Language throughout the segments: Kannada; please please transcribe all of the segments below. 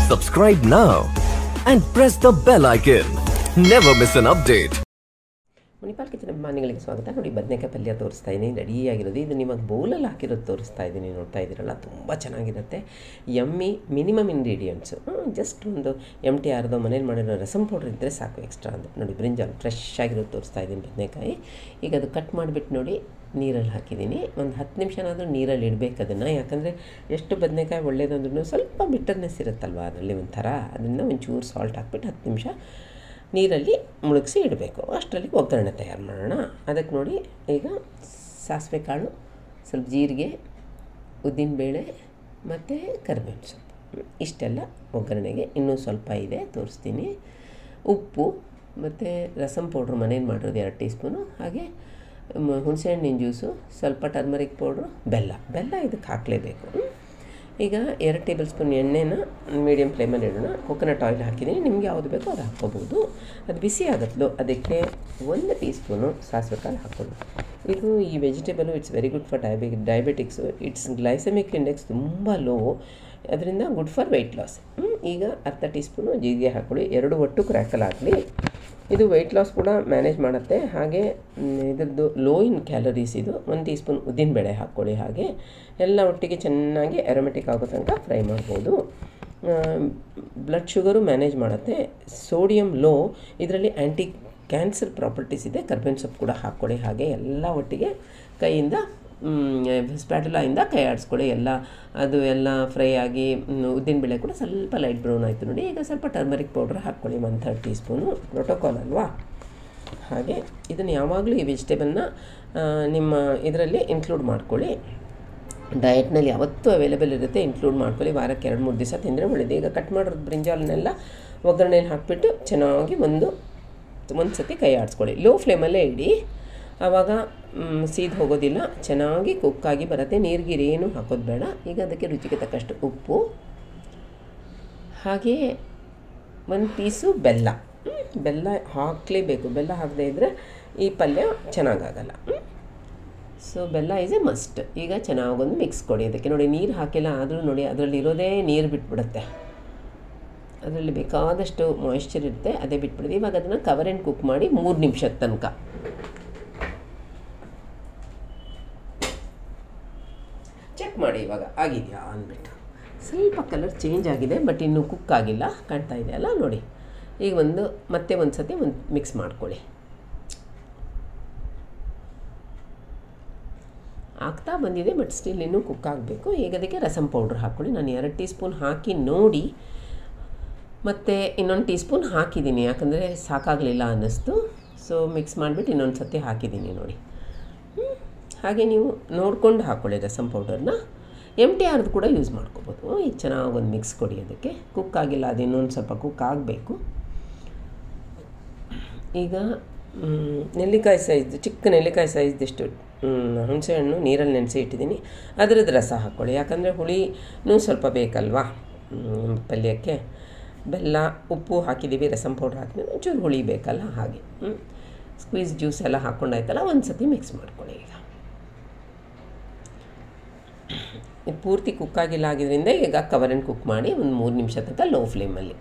Subscribe now and press the bell icon. Never miss an update. Manipal kitchen ಅಭಿಮಾನಿಗಳಿಗೆ ಸ್ವಾಗತ ನೋಡಿ ಬದನೆಕಾಯಿ ಪಲ್ಯ ತೋರಿಸ್ತಾ ಇದ್ದೀನಿ ರೆಡಿಯಾಗಿರೋದು ಇದು ನಿಮಗೆ ಬೌಲಲ್ಲಿ ಹಾಕಿರೋದು ತೋರಿಸ್ತಾ ಇದ್ದೀನಿ ನೋಡ್ತಾ ಇದ್ದೀರಲ್ಲ ತುಂಬ ಚೆನ್ನಾಗಿರುತ್ತೆ ಯಮ್ಮಿ ಮಿನಿಮಮ್ ಇಂಗ್ರೀಡಿಯೆಂಟ್ಸು ಜಸ್ಟ್ ಒಂದು ಎಮ್ ಟಿ ಆರ್ದು ಮನೇಲಿ ಮಾಡಿರೋ ರಸಮ್ ಪೌಡ್ರ್ ಇದ್ದರೆ ಸಾಕು ಎಕ್ಸ್ಟ್ರಾ ಅಂತ ನೋಡಿ ಬ್ರಿಂಜಾಲ್ ಫ್ರೆಶ್ ಆಗಿರೋದು ತೋರಿಸ್ತಾ ಇದ್ದೀನಿ ಬದನೆಕಾಯಿ ಈಗ ಅದು ಕಟ್ ಮಾಡಿಬಿಟ್ಟು ನೋಡಿ ನೀರಲ್ಲಿ ಹಾಕಿದ್ದೀನಿ ಒಂದು ಹತ್ತು ನಿಮಿಷನಾದರೂ ನೀರಲ್ಲಿ ಇಡಬೇಕು ಅದನ್ನು ಯಾಕಂದರೆ ಎಷ್ಟು ಬದನೆಕಾಯಿ ಒಳ್ಳೇದಂದ್ರೂ ಸ್ವಲ್ಪ ಬಿಟ್ಟರ್ನೆಸ್ ಇರುತ್ತಲ್ವ ಅದರಲ್ಲಿ ಒಂಥರ ಅದನ್ನು ಒಂಚೂರು ಸಾಲ್ಟ್ ಹಾಕ್ಬಿಟ್ಟು ಹತ್ತು ನಿಮಿಷ ನೀರಲ್ಲಿ ಮುಳುಗಿಸಿ ಇಡಬೇಕು ಅಷ್ಟರಲ್ಲಿ ಒಗ್ಗರಣೆ ತಯಾರು ಮಾಡೋಣ ಅದಕ್ಕೆ ನೋಡಿ ಈಗ ಸಾಸಿವೆ ಕಾಳು ಸ್ವಲ್ಪ ಜೀರಿಗೆ ಉದ್ದಿನಬೇಳೆ ಮತ್ತು ಕರಿಬೇವು ಸೊಪ್ಪು ಇಷ್ಟೆಲ್ಲ ಒಗ್ಗರಣೆಗೆ ಇನ್ನೂ ಸ್ವಲ್ಪ ಇದೆ ತೋರಿಸ್ತೀನಿ ಉಪ್ಪು ಮತ್ತು ರಸಮ್ ಪೌಡ್ರ್ ಮನೇಲಿ ಮಾಡಿರೋದು ಎರಡು ಟೀ ಸ್ಪೂನು ಹಾಗೆ ಮ- ಹುಣಸೆಹಣ್ಣಿನ ಜ್ಯೂಸು ಸ್ವಲ್ಪ ಟರ್ಮರಿಕ್ ಪೌಡ್ರು ಬೆಲ್ಲ ಬೆಲ್ಲ ಇದಕ್ಕೆ ಹಾಕಲೇಬೇಕು ಈಗ ಎರಡು ಟೇಬಲ್ ಸ್ಪೂನ್ ಎಣ್ಣೆನ ಮೀಡಿಯಮ್ ಫ್ಲೇಮಲ್ಲಿ ಇಡೋಣ ಕೊಕೊನಟ್ ಆಯಿಲ್ ಹಾಕಿದ್ದೀನಿ ನಿಮ್ಗೆ ಯಾವುದು ಬೇಕೋ ಅದು ಹಾಕ್ಕೋಬೋದು ಅದು ಬಿಸಿ ಆಗುತ್ತಲೋ ಅದಕ್ಕೆ ಒಂದು ಟೀ ಸ್ಪೂನು ಸಾಸಿವೆ ಕಾಳು ಹಾಕ್ಕೊಳ್ಳಿ ಇದು ಈ vegetable it's very good for ಡಯಾಬಿ ಡಯಾಬಿಟಿಕ್ಸು ಇಟ್ಸ್ ಗ್ಲೈಸಮಿಕ್ ಇಂಡೆಕ್ಸ್ ತುಂಬ ಲೋ ಅದರಿಂದ ಗುಡ್ ಫಾರ್ ವೆಯ್ಟ್ ಲಾಸ್ ಈಗ ಅರ್ಧ ಟೀ ಸ್ಪೂನು ಜೀರಿಗೆ ಹಾಕ್ಕೊಳ್ಳಿ ಎರಡು ಒಟ್ಟು ಕ್ರ್ಯಾಕಲ್ ಹಾಕಲಿ ಇದು ವೆಯ್ಟ್ ಲಾಸ್ ಕೂಡ ಮ್ಯಾನೇಜ್ ಮಾಡುತ್ತೆ ಹಾಗೆ ಮ್, ಇದ್ರದ್ದು ಲೋ ಇನ್ ಕ್ಯಾಲರೀಸ್ ಇದು ಒಂದು ಟೀ ಸ್ಪೂನ್ ಉದ್ದಿನಬೇಳೆ ಹಾಕ್ಕೊಳ್ಳಿ ಹಾಗೆ ಎಲ್ಲ ಒಟ್ಟಿಗೆ ಚೆನ್ನಾಗಿ ಅರೋಮೆಟಿಕ್ ಆಗೋ ತನಕ ಫ್ರೈ ಮಾಡ್ಬೋದು ಬ್ಲಡ್ ಶುಗರು ಮ್ಯಾನೇಜ್ ಮಾಡುತ್ತೆ ಸೋಡಿಯಂ ಲೋ ಇದರಲ್ಲಿ ಆ್ಯಂಟಿ ಕ್ಯಾನ್ಸರ್ ಪ್ರಾಪರ್ಟೀಸ್ ಇದೆ ಕರ್ಬೇವಿನ ಸೊಪ್ಪು ಕೂಡ ಹಾಕ್ಕೊಳ್ಳಿ ಹಾಗೆ ಎಲ್ಲ ಒಟ್ಟಿಗೆ ಕೈಯಿಂದ ಸ್ಪ್ಯಾಟುಲಾಯಿಂದ ಕೈ ಆಡಿಸ್ಕೊಳ್ಳಿ ಎಲ್ಲ ಅದು ಎಲ್ಲ ಫ್ರೈ ಆಗಿ ಉದ್ದಿನಬೇಳೆ ಕೂಡ ಸ್ವಲ್ಪ ಲೈಟ್ ಬ್ರೌನ್ ಆಯಿತು ನೋಡಿ ಈಗ ಸ್ವಲ್ಪ ಟರ್ಮರಿಕ್ ಪೌಡ್ರ್ ಹಾಕ್ಕೊಳ್ಳಿ one third teaspoon protocol ಅಲ್ವಾ ಹಾಗೆ ಇದನ್ನು ಯಾವಾಗಲೂ ಈ ವೆಜಿಟೇಬಲ್ನ ನಿಮ್ಮ ಇದರಲ್ಲಿ ಇನ್ಕ್ಲೂಡ್ ಮಾಡ್ಕೊಳ್ಳಿ ಡಯಟ್ನಲ್ಲಿ ಯಾವತ್ತೂ ಅವೈಲೇಬಲ್ ಇರುತ್ತೆ ಇನ್ಕ್ಲೂಡ್ ಮಾಡ್ಕೊಳ್ಳಿ ವಾರಕ್ಕೆ ಎರಡು ಮೂರು ದಿವಸ ತಿಂದರೆ ಒಳ್ಳೆಯದು ಈಗ ಕಟ್ ಮಾಡಿರೋದು ಬ್ರಿಂಜಾಲ್ನೆಲ್ಲ ಒಗ್ಗರಣೆಯಲ್ಲಿ ಹಾಕಿಬಿಟ್ಟು ಚೆನ್ನಾಗಿ ಒಂದು ಒಂದು ಸತಿ ಕೈ ಆಡಿಸ್ಕೊಳ್ಳಿ ಲೋ ಫ್ಲೇಮಲ್ಲೇ ಇಡಿ ಆವಾಗ ಸೀದ್ ಹೋಗೋದಿಲ್ಲ ಚೆನ್ನಾಗಿ ಕುಕ್ಕಾಗಿ ಬರುತ್ತೆ ನೀರ್ಗೀರು ಏನು ಹಾಕೋದು ಬೇಡ ಈಗ ಅದಕ್ಕೆ ರುಚಿಗೆ ತಕ್ಕಷ್ಟು ಉಪ್ಪು ಹಾಗೆ ಒಂದು ಪೀಸು ಬೆಲ್ಲ ಹ್ಮ್, ಬೆಲ್ಲ ಹಾಕಲೇಬೇಕು ಬೆಲ್ಲ ಹಾಕದೇ ಇದ್ದರೆ ಈ ಪಲ್ಯ ಚೆನ್ನಾಗಾಗಲ್ಲ ಹ್ಮ್. ಸೊ ಬೆಲ್ಲ ಈಸ್ ಎ ಮಸ್ಟ್ ಈಗ ಚೆನ್ನಾಗೊಂದು ಮಿಕ್ಸ್ ಕೊಡಿ ಅದಕ್ಕೆ ನೋಡಿ ನೀರು ಹಾಕಿಲ್ಲ ಆದರೂ ನೋಡಿ ಅದರಲ್ಲಿ ಇರೋದೇ ನೀರು ಬಿಟ್ಬಿಡುತ್ತೆ ಅದರಲ್ಲಿ ಬೇಕಾದಷ್ಟು ಮಾಯಿಶ್ಚರ್ ಇರುತ್ತೆ ಅದೇ ಬಿಟ್ಬಿಡುತ್ತೆ ಇವಾಗ ಅದನ್ನು ಕವರ್ ಆ್ಯಂಡ್ ಕುಕ್ ಮಾಡಿ ಮೂರು ನಿಮಿಷದ ತನಕ ಚೆಕ್ ಮಾಡಿ ಇವಾಗ ಆಗಿದೆಯಾ ಅಂದ್ಬಿಟ್ಟು ಸ್ವಲ್ಪ ಕಲರ್ ಚೇಂಜ್ ಆಗಿದೆ ಬಟ್ ಇನ್ನೂ ಕುಕ್ ಆಗಿಲ್ಲ ಕಾಣ್ತಾ ಇದೆ ಅಲ್ಲ ನೋಡಿ ಈಗ ಒಂದು ಮತ್ತೆ ಒಂದು ಸತಿ ಒಂದು ಮಿಕ್ಸ್ ಮಾಡ್ಕೊಳ್ಳಿ ಆಗ್ತಾ ಬಂದಿದೆ ಬಟ್ ಸ್ಟಿಲ್ ಇನ್ನೂ ಕುಕ್ ಆಗಬೇಕು ಈಗ ಅದಕ್ಕೆ ರಸಮ್ ಪೌಡ್ರ್ ಹಾಕ್ಕೊಳ್ಳಿ ನಾನು ಎರಡು ಟೀ ಸ್ಪೂನ್ ಹಾಕಿ ನೋಡಿ ಮತ್ತು ಇನ್ನೊಂದು ಟೀ ಸ್ಪೂನ್ ಹಾಕಿದ್ದೀನಿ ಯಾಕಂದರೆ ಸಾಕಾಗಲಿಲ್ಲ ಅನ್ನಿಸ್ತು ಸೊ ಮಿಕ್ಸ್ ಮಾಡಿಬಿಟ್ಟು ಇನ್ನೊಂದು ಸತಿ ಹಾಕಿದ್ದೀನಿ ನೋಡಿ ಹ್ಮ್. ಹಾಗೆ ನೀವು ನೋಡ್ಕೊಂಡು ಹಾಕ್ಕೊಳ್ಳಿ ರಸಮ್ ಪೌಡರ್ನ ಎಮ್ ಟಿ ಆರ್ದು ಕೂಡ ಯೂಸ್ ಮಾಡ್ಕೋಬೋದು ಈಗ ಚೆನ್ನಾಗಿ ಒಂದು ಮಿಕ್ಸ್ ಕೊಡಿ ಅದಕ್ಕೆ ಕುಕ್ ಆಗಿಲ್ಲ ಅದು ಇನ್ನೊಂದು ಸ್ವಲ್ಪ ಕುಕ್ ಆಗಬೇಕು ಈಗ ಮ್, ನೆಲ್ಲಿಕಾಯಿ ಸೈಜ್ ಚಿಕ್ಕ ನೆಲ್ಲಿಕಾಯಿ ಸೈಜ್ದಷ್ಟು ಹುಣಸೆಹಣ್ಣು ನೀರಲ್ಲಿ ನೆನೆಸಿ ಇಟ್ಟಿದ್ದೀನಿ ಅದರದ್ದು ರಸ ಹಾಕ್ಕೊಳ್ಳಿ ಯಾಕಂದರೆ ಹುಳಿನೂ ಸ್ವಲ್ಪ ಬೇಕಲ್ವಾ ಮ್, ಪಲ್ಯಕ್ಕೆ ಬೆಲ್ಲ ಉಪ್ಪು ಹಾಕಿದ್ದೀವಿ ರಸಮ್ ಪೌಡ್ರ್ ಹಾಕಿದ್ವಿ ಒಂಚೂರು ಹುಳಿ ಬೇಕಲ್ಲ ಹಾಗೆ ಸ್ಕ್ವೀಸ್ ಜ್ಯೂಸ್ ಎಲ್ಲ ಹಾಕ್ಕೊಂಡಾಯ್ತಲ್ಲ ಒಂದು ಸತಿ ಮಿಕ್ಸ್ ಮಾಡ್ಕೊಳ್ಳಿ ಈಗ ಇದು ಪೂರ್ತಿ ಕುಕ್ ಆಗಿಲ್ಲ ಆಗಿದ್ದರಿಂದ ಈಗ ಕವರ್ ಆ್ಯಂಡ್ ಕುಕ್ ಮಾಡಿ ಒಂದು ಮೂರು ನಿಮಿಷ ತನಕ ಲೋ ಫ್ಲೇಮಲ್ಲಿ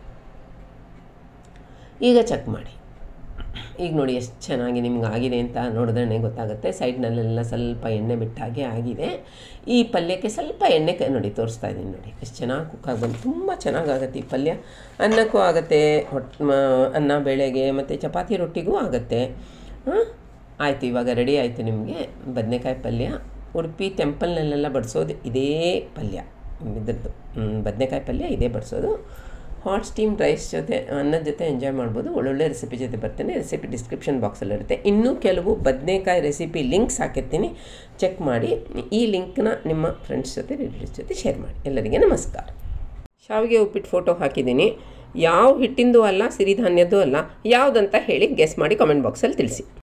ಈಗ ಚೆಕ್ ಮಾಡಿ ಈಗ ನೋಡಿ ಎಷ್ಟು ಚೆನ್ನಾಗಿ ನಿಮ್ಗೆ ಆಗಿದೆ ಅಂತ ನೋಡಿದ್ರೆ ಗೊತ್ತಾಗುತ್ತೆ ಸೈಡ್ನಲ್ಲೆಲ್ಲ ಸ್ವಲ್ಪ ಎಣ್ಣೆ ಬಿಟ್ಟಾಗೆ ಆಗಿದೆ ಈ ಪಲ್ಯಕ್ಕೆ ಸ್ವಲ್ಪ ಎಣ್ಣೆ ಕ ನೋಡಿ ತೋರಿಸ್ತಾ ಇದ್ದೀನಿ ನೋಡಿ ಎಷ್ಟು ಚೆನ್ನಾಗಿ ಕುಕ್ಕಾಗಿ ಬಂದು ತುಂಬ ಚೆನ್ನಾಗಾಗತ್ತೆ ಈ ಪಲ್ಯ ಅನ್ನಕ್ಕೂ ಆಗುತ್ತೆ ಹೊಟ್ ಮ- ಅನ್ನ ಬೇಳೆಗೆ ಮತ್ತು ಚಪಾತಿ ರೊಟ್ಟಿಗೂ ಆಗುತ್ತೆ ಹಾಂ ಆಯಿತು ಇವಾಗ ರೆಡಿ ಆಯಿತು ನಿಮಗೆ ಬದನೆಕಾಯಿ ಪಲ್ಯ ಉಡುಪಿ ಟೆಂಪಲ್ನಲ್ಲೆಲ್ಲ ಬಡಿಸೋದು ಇದೇ ಪಲ್ಯ ಇದ್ರದ್ದು ಬದನೆಕಾಯಿ ಪಲ್ಯ ಇದೇ ಬಡಿಸೋದು ಹಾಟ್ ಸ್ಟೀಮ್ ರೈಸ್ ಜೊತೆ ಅನ್ನದ ಜೊತೆ ಎಂಜಾಯ್ ಮಾಡ್ಬೋದು ಒಳ್ಳೊಳ್ಳೆ ರೆಸಿಪಿ ಜೊತೆ ಬರ್ತೇನೆ ರೆಸಿಪಿ ಡಿಸ್ಕ್ರಿಪ್ಷನ್ ಬಾಕ್ಸಲ್ಲಿ ಇರುತ್ತೆ ಇನ್ನೂ ಕೆಲವು ಬದನೆಕಾಯಿ ರೆಸಿಪಿ ಲಿಂಕ್ಸ್ ಹಾಕಿರ್ತೀನಿ ಚೆಕ್ ಮಾಡಿ ಈ ಲಿಂಕ್ನ ನಿಮ್ಮ ಫ್ರೆಂಡ್ಸ್ ಜೊತೆ ರಿಲೇಟಿವ್ಸ್ ಜೊತೆ ಶೇರ್ ಮಾಡಿ ಎಲ್ಲರಿಗೆ ನಮಸ್ಕಾರ ಶಾವಿಗೆ ಉಪ್ಪಿಟ್ಟು ಫೋಟೋ ಹಾಕಿದ್ದೀನಿ ಯಾವ ಹಿಟ್ಟಿಂದು ಅಲ್ಲ ಸಿರಿಧಾನ್ಯದ್ದು ಅಲ್ಲ ಯಾವುದಂತ ಹೇಳಿ ಗೆಸ್ ಮಾಡಿ ಕಾಮೆಂಟ್ ಬಾಕ್ಸಲ್ಲಿ ತಿಳಿಸಿ